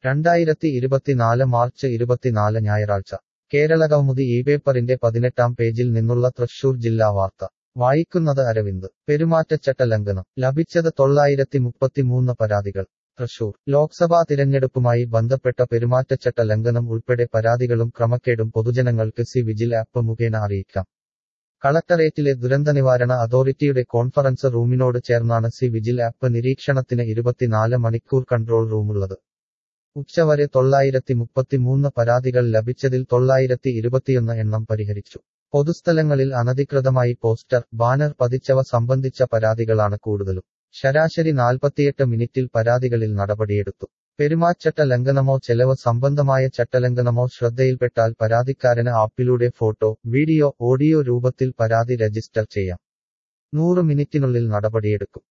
രണ്ടായിരത്തി ഇരുപത്തിനാല് മാർച്ച് ഇരുപത്തിനാല് ഞായറാഴ്ച കേരളകൗമുദി ഈ പേപ്പറിന്റെ പതിനെട്ടാം പേജിൽ നിന്നുള്ള തൃശൂർ ജില്ലാ വാർത്ത വായിക്കുന്നത് അരവിന്ദ് പെരുമാറ്റച്ചട്ട ലംഘനം ലഭിച്ചത് തൊള്ളായിരത്തി മുപ്പത്തിമൂന്ന് പരാതികൾ തൃശൂർ ലോക്സഭാ തിരഞ്ഞെടുപ്പുമായി ബന്ധപ്പെട്ട പെരുമാറ്റച്ചട്ട ലംഘനം ഉൾപ്പെടെ പരാതികളും ക്രമക്കേടും പൊതുജനങ്ങൾക്ക് സി വിജിൽ ആപ്പ് മുഖേന അറിയിക്കാം കളക്ടറേറ്റിലെ ദുരന്തനിവാരണ അതോറിറ്റിയുടെ കോൺഫറൻസ് റൂമിനോട് ചേർന്നാണ് സി വിജിൽ ആപ്പ് നിരീക്ഷണത്തിന് ഇരുപത്തിനാല് മണിക്കൂർ കൺട്രോൾ റൂമുള്ളത് ഉച്ചവരെ തൊള്ളായിരത്തി മുപ്പത്തിമൂന്ന് പരാതികൾ ലഭിച്ചതിൽ തൊള്ളായിരത്തി ഇരുപത്തിയൊന്ന് എണ്ണം പരിഹരിച്ചു പൊതുസ്ഥലങ്ങളിൽ അനധികൃതമായി പോസ്റ്റർ ബാനർ പതിച്ചവ സംബന്ധിച്ച പരാതികളാണ് കൂടുതലും ശരാശരി നാൽപ്പത്തിയെട്ട് മിനിറ്റിൽ പരാതികളിൽ നടപടിയെടുത്തു പെരുമാറ്റച്ചട്ട ലംഘനമോ ചെലവ് സംബന്ധമായ ചട്ടലംഘനമോ ശ്രദ്ധയിൽപ്പെട്ടാൽ പരാതിക്കാരന് ആപ്പിലൂടെ ഫോട്ടോ വീഡിയോ ഓഡിയോ രൂപത്തിൽ പരാതി രജിസ്റ്റർ ചെയ്യാം നൂറ് മിനിറ്റിനുള്ളിൽ നടപടിയെടുക്കും